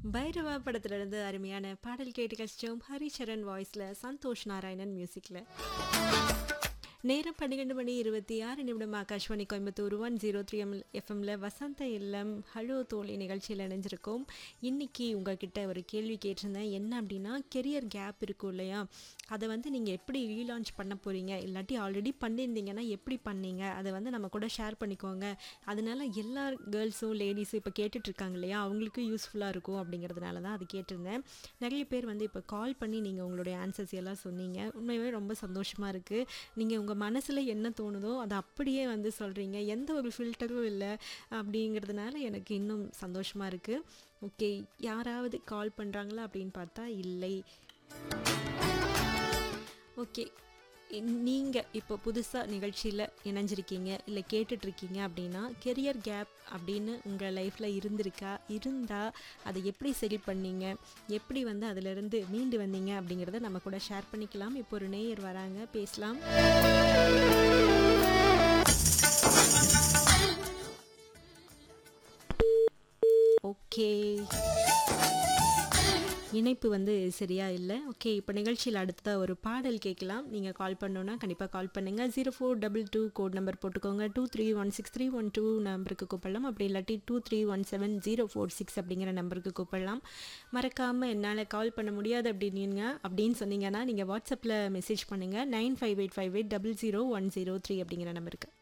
பைரவா படத்திலிருந்து அருமையான பாடல் கேட்டு கஷ்டம் ஹரிச்சரன் வாய்ஸில் சந்தோஷ் நாராயணன் மியூசிக்கில் நேரம் பன்னிரெண்டு மணி இருபத்தி ஆறு நிமிடம் Akashvani Coimbatore one zero three M எஃப்எம்ல வசந்த இல்லம் ஹலோ தோழி நிகழ்ச்சியில் இணைஞ்சிருக்கோம் இன்னைக்கு உங்ககிட்ட ஒரு கேள்வி கேட்டிருந்தேன் என்ன அப்படின்னா கெரியர் கேப் இருக்கும் இல்லையா அதை வந்து நீங்கள் எப்படி ரீலான்ச் பண்ண போகிறீங்க இல்லாட்டி ஆல்ரெடி பண்ணியிருந்தீங்கன்னா எப்படி பண்ணீங்க அதை வந்து நம்ம கூட ஷேர் பண்ணிக்கோங்க அதனால எல்லா கேர்ள்ஸும் லேடிஸும் இப்போ கேட்டுட்ருக்காங்க இல்லையா அவங்களுக்கும் யூஸ்ஃபுல்லாக இருக்கும் அப்படிங்கிறதுனால தான் அது கேட்டிருந்தேன் நிறைய பேர் வந்து இப்போ கால் பண்ணி நீங்கள் உங்களுடைய ஆன்சர்ஸ் எல்லாம் சொன்னீங்க உண்மையாகவே ரொம்ப சந்தோஷமாக இருக்குது நீங்கள் உங்கள் மனசில் என்ன தோணுதோ அதை அப்படியே வந்து சொல்கிறீங்க எந்த ஒரு ஃபில்டரும் இல்லை அப்படிங்கிறதுனால எனக்கு இன்னும் சந்தோஷமாக இருக்குது ஓகே யாராவது கால் பண்ணுறாங்களா அப்படின்னு பார்த்தா இல்லை ஓகே நீங்கள் இப்போ புதுசாக நிகழ்ச்சியில் இணைஞ்சிருக்கீங்க இல்லை கேட்டுட்ருக்கீங்க அப்படின்னா கெரியர் கேப் அப்படின்னு உங்கள் லைஃப்பில் இருந்திருக்கா இருந்தால் அதை எப்படி சரி பண்ணீங்க எப்படி வந்து அதிலிருந்து மீண்டு வந்தீங்க அப்படிங்கிறத நம்ம கூட ஷேர் பண்ணிக்கலாம் இப்போ ஒரு நேயர் வராங்க பேசலாம் ஓகே இணைப்பு வந்து சரியா இல்லை ஓகே இப்போ நிகழ்ச்சியில் அடுத்ததாக ஒரு பாடல் கேட்கலாம் நீங்கள் கால் பண்ணோன்னா கண்டிப்பாக கால் பண்ணுங்கள் zero four double two code number போட்டுக்கோங்க two three one six three one two நம்பருக்கு கூப்பிடலாம் அப்படி இல்லாட்டி two three one seven zero four six அப்படிங்கிற நம்பருக்கு கூப்பிடலாம் மறக்காமல் என்னால் கால் பண்ண முடியாது அப்படின்னீங்க அப்படின்னு சொன்னீங்கன்னா நீங்கள் வாட்ஸ்அப்பில் மெசேஜ் பண்ணுங்கள் nine five eight five eight double zero one zero three அப்படிங்கிற நம்பருக்கு